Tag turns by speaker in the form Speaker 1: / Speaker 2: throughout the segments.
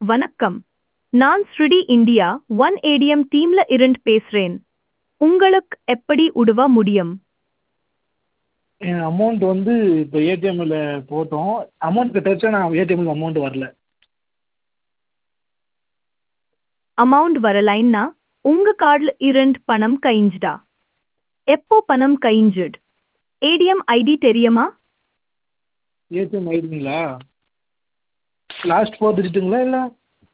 Speaker 1: வணக்கம் நான் ஸ்ருடி இந்தியா ஒன் ஏடிஎம் டீம்ல இருந்து பேசுறேன் உங்களுக்கு எப்படி உதவ முடியும்
Speaker 2: என் அமௌண்ட் வந்து இப்போ ஏடிஎம்மில் போட்டோம் அமௌண்ட் கட்டாச்சு நான் ஏடிஎம்மில் அமௌண்ட் வரல
Speaker 1: அமௌண்ட் வரலைன்னா உங்க கார்டுல இருந்து பணம் கழிஞ்சுடா எப்போ பணம் கழிஞ்சுடு ஏடிஎம் ஐடி தெரியுமா
Speaker 2: ஏடிஎம் ஐடிங்களா லாஸ்ட் ஃபோர் டிஜிட்டுங்களா இல்லை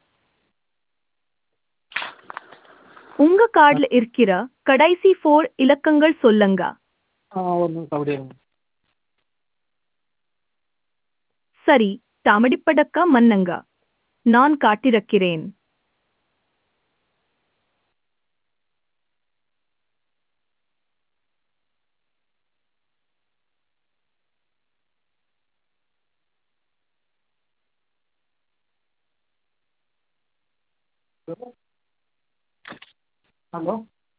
Speaker 1: உங்க கார்டுல இருக்கிற கடைசி ஃபோர் இலக்கங்கள் சொல்லுங்க
Speaker 2: ஆ ஒரு நிமிஷம் அப்படியே இருங்க.
Speaker 1: சரி தாமடிப்படக்க மன்னங்க நான் காட்டிருக்கிறேன்
Speaker 2: ஹலோ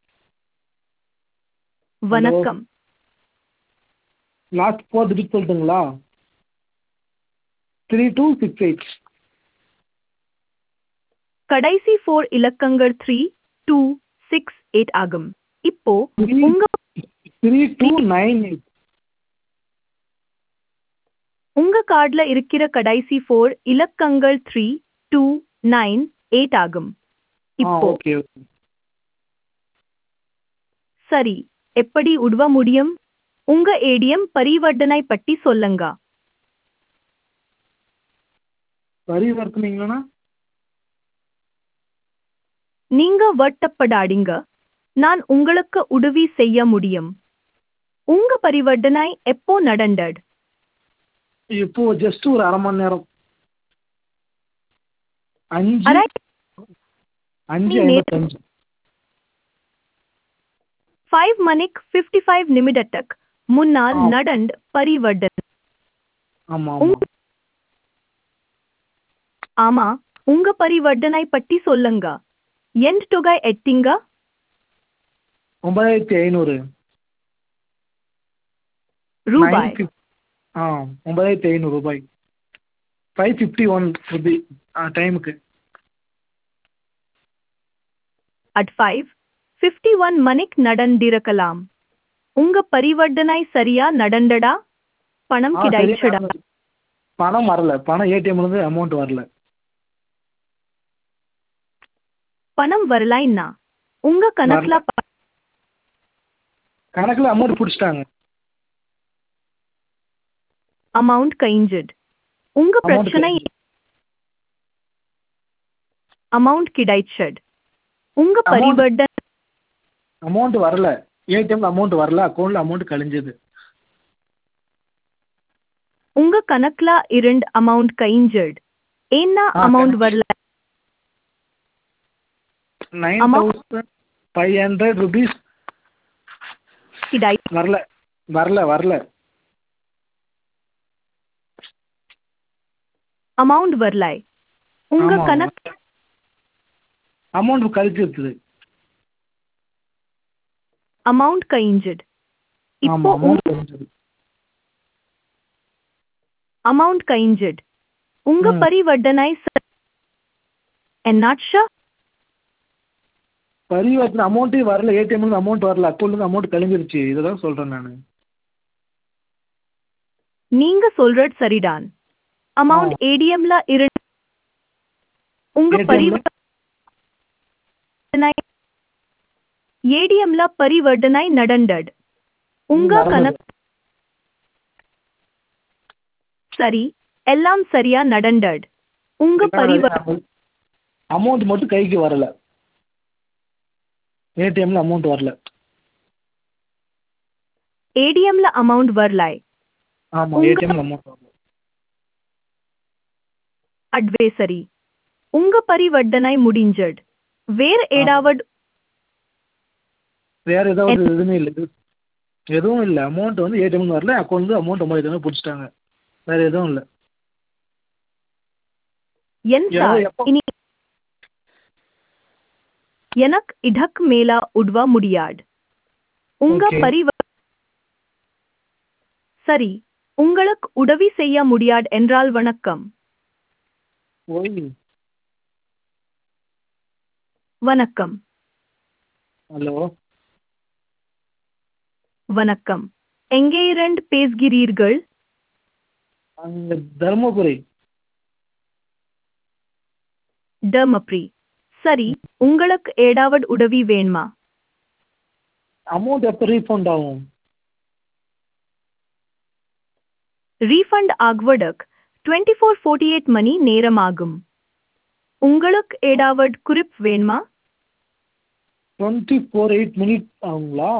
Speaker 1: வணக்கம்
Speaker 2: லாஸ்ட் ஃபோர் டிஜிட் சொல்லட்டுங்களா த்ரீ டூ சிக்ஸ் எயிட்
Speaker 1: கடைசி ஃபோர் இலக்கங்கள் த்ரீ டூ சிக்ஸ் எயிட் ஆகும் இப்போ உங்க
Speaker 2: த்ரீ டூ நைன் எயிட்
Speaker 1: உங்க கார்டுல இருக்கிற கடைசி ஃபோர் இலக்கங்கள் த்ரீ டூ நைன் எயிட் ஆகும்
Speaker 2: ஆ
Speaker 1: இப்போ
Speaker 2: ஓகே ஓகே
Speaker 1: சரி எப்படி உதவ முடியும் உங்க ஏடிஎம் பரிவர்த்தனை பற்றி சொல்லுங்க
Speaker 2: பரிவர்த்தனைங்களா
Speaker 1: நீங்க வருத்தப்படாதீங்க நான் உங்களுக்கு உதவி செய்ய முடியும் உங்க பரிவர்த்தனை எப்போ நடந்தது
Speaker 2: இப்போ ஜஸ்ட் ஒரு அரை மணி நேரம் அஞ்சு
Speaker 1: அரை
Speaker 2: அஞ்சு
Speaker 1: நீ நே-
Speaker 2: ஐம்பத்தஞ்சு
Speaker 1: ஃபைவ் மணிக்கு ஃபிஃப்டி ஃபைவ் நிமிடத்துக்கு முன்னால்
Speaker 2: ஆ.
Speaker 1: நடந்த பரிவர்த்தனை
Speaker 2: ஆமாம் ஆமாம்
Speaker 1: உங்க- ஆமா உங்க பரிவர்த்தனை பற்றி சொல்லுங்க எந்த தொகை எட்டிங்க
Speaker 2: ஒன்பதாயிரத்தி ஐநூறு
Speaker 1: ரூபாய்
Speaker 2: ஆ ஒன்பதாயிரத்தி ஐநூறு ரூபாய் ஃபைவ் ஃபிஃப்டி ஒன் ருபி ஆ டைமுக்கு
Speaker 1: அட் ஃபைவ் ஃபிஃப்டி ஒன் மணிக்கு நடந்திருக்கலாம் உங்க பரிவர்த்தனை சரியா நடந்தடா பணம்
Speaker 2: ஆ சரி
Speaker 1: கிடைச்சடா
Speaker 2: பணம் வரல பணம் ஏடிஎம்லேருந்து அமௌண்ட் வரல
Speaker 1: பணம் வரலைன்னா உங்க கணக்குல ப-
Speaker 2: கணக்கில் அமௌண்ட் பிடிச்சிட்டாங்க
Speaker 1: அமௌண்ட் கழிஞ்சது உங்க
Speaker 2: Amount
Speaker 1: பிரச்சனை அமௌண்ட் கிடைச்சது உங்க
Speaker 2: Amount-
Speaker 1: பரிவர்த்தனை
Speaker 2: அமௌண்ட் வரல ஏடிஎம்ல அமௌண்ட் வரல அக்கௌண்ட்ல அமௌண்ட் கழிஞ்சது
Speaker 1: உங்க கணக்குல இருந்து அமௌண்ட் கழிஞ்சது என்ன
Speaker 2: ஆ,
Speaker 1: அமௌண்ட்
Speaker 2: கழிஞ்சது.
Speaker 1: வரல
Speaker 2: nine
Speaker 1: Amount-
Speaker 2: thousand five hundred rupees
Speaker 1: கிடை
Speaker 2: வரல வரல வரல
Speaker 1: அமௌண்ட் வரலை உங்க
Speaker 2: ஆமா,
Speaker 1: கணக்கு
Speaker 2: அமௌண்ட் கழிச்சிருக்குது
Speaker 1: அமௌண்ட் கழிஞ்சது இப்போ
Speaker 2: ஆமா அமௌண்ட் கழிஞ்சது
Speaker 1: அமௌண்ட் கழிஞ்சது உங்க
Speaker 2: ம்.
Speaker 1: பரிவர்த்தனை ச- என்னாச்சா
Speaker 2: பரிவர்த்தனை அமௌண்ட்டே வரல ஏடிஎம்ல அமௌண்ட் வரல அக்கௌண்ட்ல அமௌண்ட் கழிஞ்சிருச்சு இதை தான் சொல்றேன் நான்
Speaker 1: நீங்க சொல்றது சரிதான் அமௌண்ட் ஏடிஎம்ல இருந்து உங்க
Speaker 2: ATM ல?
Speaker 1: பரிவர்த்தனை ஏடிஎம்ல பரிவர்த்தனை நடந்தது உங்க
Speaker 2: நடந்தது.
Speaker 1: கணக்கு சரி எல்லாம் சரியா நடந்தது உங்க பரிவர்த்தனை
Speaker 2: அமௌண்ட் மட்டும் கைக்கு வரல ஏடிஎம்ல அமௌண்ட் வரல
Speaker 1: ஏடிஎம்ல அமௌண்ட் வரலை
Speaker 2: ஆமா
Speaker 1: உங்க-
Speaker 2: ஏடிஎம்ல அமௌண்ட் வரல
Speaker 1: அட்வைசரி உங்க பரிவர்த்தனை முடிஞ்சது வேற ஏதாவது
Speaker 2: வேற ஏதாவது எதுவுமே இல்லை எதுவும் இல்லை அமௌண்ட் வந்து ஏடிஎம்ல வரல அக்கௌண்ட் அமௌண்ட் ஒன்பதாயிரத்தி பிடிச்சிட்டாங்க வேற எதுவும் இல்லை
Speaker 1: என்
Speaker 2: யாரோ
Speaker 1: சார்
Speaker 2: எப்போ-
Speaker 1: இனி எனக்கு இதற்கு மேல உதவ முடியாது உங்க
Speaker 2: Okay.
Speaker 1: பரிவ சரி உங்களுக்கு உதவி செய்ய முடியாது என்றால் வணக்கம்
Speaker 2: ஓய்
Speaker 1: வணக்கம்
Speaker 2: ஹலோ
Speaker 1: வணக்கம் எங்கே இருந்து பேசுகிறீர்கள்
Speaker 2: அங்கே தருமபுரி
Speaker 1: தர்மப்ரி சரி உங்களுக்கு ஏதாவது உதவி வேணுமா
Speaker 2: அமௌண்ட் எப்போ ரீஃபண்ட் ஆகும்
Speaker 1: ரீஃபண்ட் ஆகுவதற்கு டுவெண்ட்டி ஃபோர் ஃபோர்ட்டி எயிட் மணி நேரமாகும் உங்களுக்கு ஏதாவது குறிப் வேணுமா
Speaker 2: டுவெண்ட்டி ஃபோர் எயிட் மினிட் ஆகுங்களா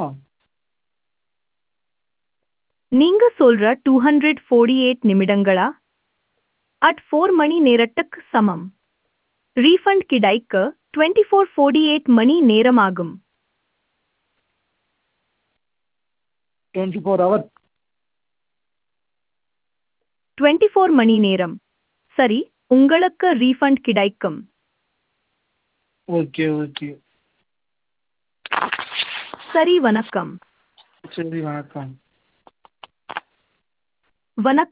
Speaker 1: நீங்க சொல்ற டூ ஹண்ட்ரட் ஃபோர்ட்டி எயிட் நிமிடங்களா அட் ஃபோர் மணி நேரத்துக்கு சமம் ரீஃபண்ட் கிடைக்க டுவெண்ட்டி ஃபோர் ஃபோர்ட்டி எயிட் மணி நேரமாகும்
Speaker 2: twenty four hour
Speaker 1: twenty four மணி நேரம் சரி உங்களுக்கு ரீஃபண்ட் கிடைக்கும்
Speaker 2: ஓகே ஓகே
Speaker 1: சரி வணக்கம்
Speaker 2: சரி வணக்கம்
Speaker 1: வணக்கம்